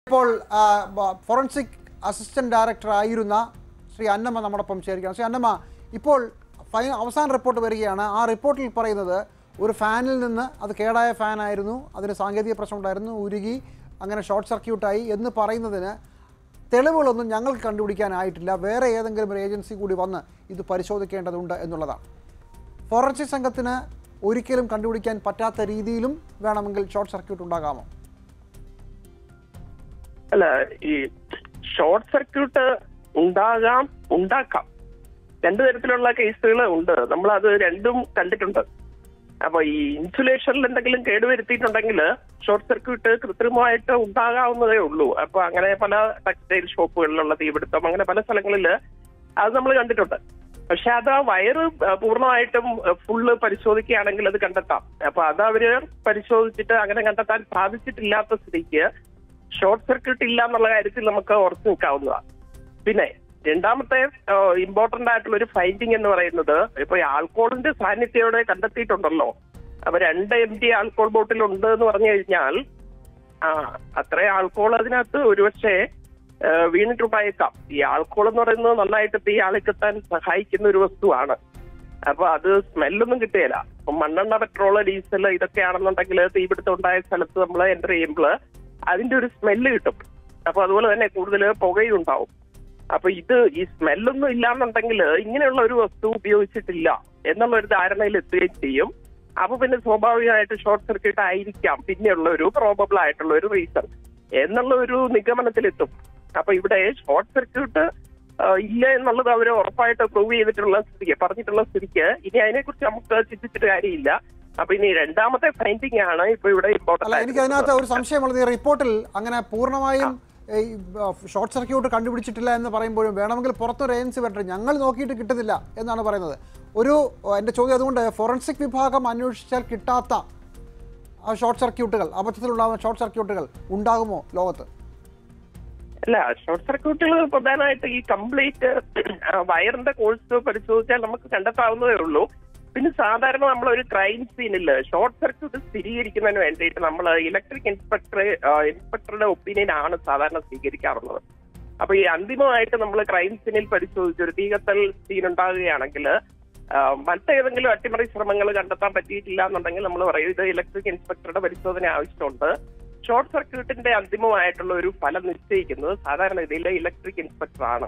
ഇപ്പോൾ ആ, ബ- ഫോറൻസിക് അസിസ്റ്റന്റ് ഡയറക്ടർ ആയിരുന്ന ശ്രീ അന്നമ്മ നമ്മോടൊപ്പം ചേരുകയാണ് ശ്രീ അന്നമ്മ ഇപ്പോൾ ഫൈ അവസാന റിപ്പോർട്ട് വരികയാണ് ആ റിപ്പോർട്ടിൽ പറയുന്നത് ഒരു ഫാനിൽ നിന്ന് അത് കേടായ ഫാനായിരുന്നു അതിന് സാങ്കേതിക പ്രശ്നമുണ്ടായിരുന്നു ഉരുകി അങ്ങനെ ഷോർട്ട് സർക്യൂട്ടായി എന്ന് പറയുന്നതിന് തെളിവുകളൊന്നും ഞങ്ങൾക്ക് കണ്ടുപിടിക്കാനായിട്ടില്ല വേറെ ഏതെങ്കിലും ഒരു ഏജൻസി കൂടി വന്ന് ഇത് പരിശോധിക്കേണ്ടതുണ്ട് എന്നുള്ളതാണ് ഫോറൻസിക് സംഘത്തിന് ഒരിക്കലും കണ്ടുപിടിക്കാൻ പറ്റാത്ത രീതിയിലും വേണമെങ്കിൽ ഷോർട്ട് സർക്യൂട്ട് ഉണ്ടാകാമോ അല്ല ഈ ഷോർട്ട് സർക്യൂട്ട് ഉണ്ടാകാം ഉണ്ടാക്കാം രണ്ടു തരത്തിലുള്ള കേസുകൾ ഉണ്ട് നമ്മൾ അത് രണ്ടും കണ്ടിട്ടുണ്ട് അപ്പൊ ഈ ഇൻസുലേഷനിൽ എന്തെങ്കിലും കേടുവരുത്തിയിട്ടുണ്ടെങ്കിൽ ഷോർട്ട് സർക്യൂട്ട് കൃത്രിമമായിട്ട് ഉണ്ടാകാവുന്നതേ ഉള്ളൂ അപ്പൊ അങ്ങനെ പല ടെക്സ്റ്റൈൽ ഷോപ്പുകളിലുള്ള തീപിടുത്തം അങ്ങനെ പല സ്ഥലങ്ങളിൽ അത് നമ്മൾ കണ്ടിട്ടുണ്ട് പക്ഷെ അത് ആ വയറ് ആ, പൂർണ്ണമായിട്ടും ഫുള്ള് പരിശോധിക്കുകയാണെങ്കിൽ അത് കണ്ടെത്താം അപ്പൊ അത് അവര് പരിശോധിച്ചിട്ട് അങ്ങനെ കണ്ടെത്താൻ സാധിച്ചിട്ടില്ലാത്ത സ്ഥിതിക്ക് ഷോർട്ട് സർക്യൂട്ട് ഇല്ല എന്നുള്ള കാര്യത്തിൽ നമുക്ക് ഉറച്ചു നിൽക്കാവുന്നതാണ് പിന്നെ രണ്ടാമത്തെ ഇമ്പോർട്ടന്റ് ആയിട്ടുള്ള ഒരു ഫൈൻഡിങ് എന്ന് പറയുന്നത് ഇപ്പൊ ഈ ആൽക്കോളിന്റെ സാന്നിധ്യയോടെ കണ്ടെത്തിയിട്ടുണ്ടല്ലോ അപ്പൊ രണ്ട് എം ടി ആൽക്കോൾ ബോട്ടിൽ ഉണ്ട് എന്ന് പറഞ്ഞു കഴിഞ്ഞാൽ ആ അത്ര ആൽക്കോൾ അതിനകത്ത് ഒരുപക്ഷെ ആ, വീണിട്ടുണ്ടായേക്കാം ഈ ആൽക്കോൾ എന്ന് പറയുന്നത് നന്നായിട്ട് തീ ആളിക്കെത്താൻ സഹായിക്കുന്ന ഒരു വസ്തുവാണ് അപ്പൊ അത് സ്മെല്ലൊന്നും കിട്ടുകയില്ല അപ്പൊ മണ്ണെണ്ണ പെട്രോള് ഡീസൽ ഇതൊക്കെയാണെന്നുണ്ടെങ്കിൽ തീപിടുത്തം ഉണ്ടായ സ്ഥലത്ത് നമ്മൾ എൻ്റർ ചെയ്യുമ്പോൾ അതിന്റെ ഒരു സ്മെല്ല് കിട്ടും അപ്പൊ അതുപോലെ തന്നെ കൂടുതൽ പുകയും ഉണ്ടാവും അപ്പൊ ഇത് ഈ സ്മെല്ലൊന്നും ഇല്ലാന്നുണ്ടെങ്കിൽ ഇങ്ങനെയുള്ള ഒരു വസ്തു ഉപയോഗിച്ചിട്ടില്ല എന്നുള്ള ഒരു ധാരണയിൽ എത്തുകയും ചെയ്യും അപ്പൊ പിന്നെ സ്വാഭാവികമായിട്ട് ഷോർട്ട് സർക്യൂട്ട് ആയിരിക്കാം പിന്നെയുള്ള ഒരു പ്രോബബിൾ ആയിട്ടുള്ള ഒരു റീസൺ എന്നുള്ള ഒരു നിഗമനത്തിലെത്തും അപ്പൊ ഇവിടെ ഷോർട്ട് സർക്യൂട്ട് ഇല്ല എന്നുള്ളത് അവർ ഉറപ്പായിട്ട് പ്രൂവ് ചെയ്തിട്ടുള്ള സ്ഥിതിക്ക് പറഞ്ഞിട്ടുള്ള സ്ഥിതിക്ക് ഇനി അതിനെക്കുറിച്ച് നമുക്ക് ചിന്തിച്ചിട്ട് കാര്യമില്ല അപ്പൊ ഇനി രണ്ടാമത്തെ ഫൈൻഡിങ് ആണ് ഇപ്പൊ ഇവിടെ അല്ല ഇമ്പോർട്ടന്റ് എനിക്ക് അതിനകത്ത് ഒരു സംശയമുള്ളത് ഈ റിപ്പോർട്ടിൽ അങ്ങനെ പൂർണ്ണമായും ഈ ഷോർട്ട് സർക്യൂട്ട് കണ്ടുപിടിച്ചിട്ടില്ല എന്ന് പറയുമ്പോഴും വേണമെങ്കിൽ പുറത്തൊരു ഏജൻസി വരട്ടെ ഞങ്ങൾ നോക്കിയിട്ട് കിട്ടുന്നില്ല എന്നാണ് പറയുന്നത് ഒരു എൻ്റെ ചോദ്യം അതുകൊണ്ട് ഫോറൻസിക് വിഭാഗം അന്വേഷിച്ചാൽ കിട്ടാത്ത ആ ഷോർട്ട് സർക്യൂട്ടുകൾ അബദ്ധത്തിലുണ്ടാകുന്ന ഷോർട്ട് സർക്യൂട്ടുകൾ ഉണ്ടാകുമോ ലോകത്ത് അല്ല ഷോർട്ട് സർക്യൂട്ടുകൾ പ്രധാനമായിട്ട് ഈ കംപ്ലീറ്റ് വയറിന്റെ കോഴ്സ് പരിശോധിച്ചാൽ നമുക്ക് കണ്ടെത്താവുന്നതേ ഉള്ളൂ പിന്നെ സാധാരണ നമ്മൾ ഒരു ക്രൈം സീനിൽ ഷോർട്ട് സർക്യൂട്ട് സ്ഥിരീകരിക്കുന്നതിന് വേണ്ടിയിട്ട് നമ്മൾ ഇലക്ട്രിക് ഇൻസ്പെക്ടർ ഇൻസ്പെക്ടറുടെ ഒപ്പീനിയൻ ആണ് സാധാരണ സ്വീകരിക്കാറുള്ളത് അപ്പൊ ഈ അന്തിമമായിട്ട് നമ്മൾ ക്രൈം സീനിൽ പരിശോധിച്ച് ഒരു തീകത്തൽ സീൻ ഉണ്ടാകുകയാണെങ്കിൽ മറ്റേതെങ്കിലും അട്ടിമറി ശ്രമങ്ങൾ കണ്ടെത്താൻ പറ്റിയിട്ടില്ല എന്നുണ്ടെങ്കിൽ നമ്മൾ പറയും ഇത് ഇലക്ട്രിക് ഇൻസ്പെക്ടറുടെ പരിശോധന ആവശ്യമുണ്ട് ഷോർട്ട് സർക്യൂട്ടിന്റെ അന്തിമമായിട്ടുള്ള ഒരു ഫലം നിശ്ചയിക്കുന്നത് സാധാരണ ഇതിൽ ഇലക്ട്രിക് ഇൻസ്പെക്ടർ ആണ്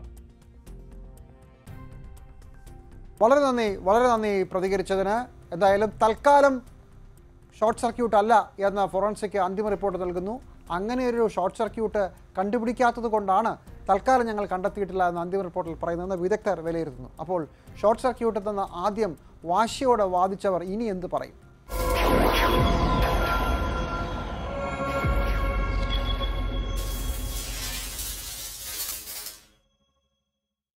വളരെ നന്ദി വളരെ നന്ദി പ്രതികരിച്ചതിന് എന്തായാലും തൽക്കാലം ഷോർട്ട് സർക്യൂട്ട് അല്ല എന്ന ഫോറൻസിക് അന്തിമ റിപ്പോർട്ട് നൽകുന്നു അങ്ങനെ ഒരു ഷോർട്ട് സർക്യൂട്ട് കണ്ടുപിടിക്കാത്തത് കൊണ്ടാണ് തൽക്കാലം ഞങ്ങൾ കണ്ടെത്തിയിട്ടില്ല എന്ന അന്തിമ റിപ്പോർട്ടിൽ പറയുന്നതെന്ന് വിദഗ്ധർ വിലയിരുത്തുന്നു അപ്പോൾ ഷോർട്ട് സർക്യൂട്ട് എന്ന ആദ്യം വാശിയോടെ വാദിച്ചവർ ഇനി എന്ത് പറയും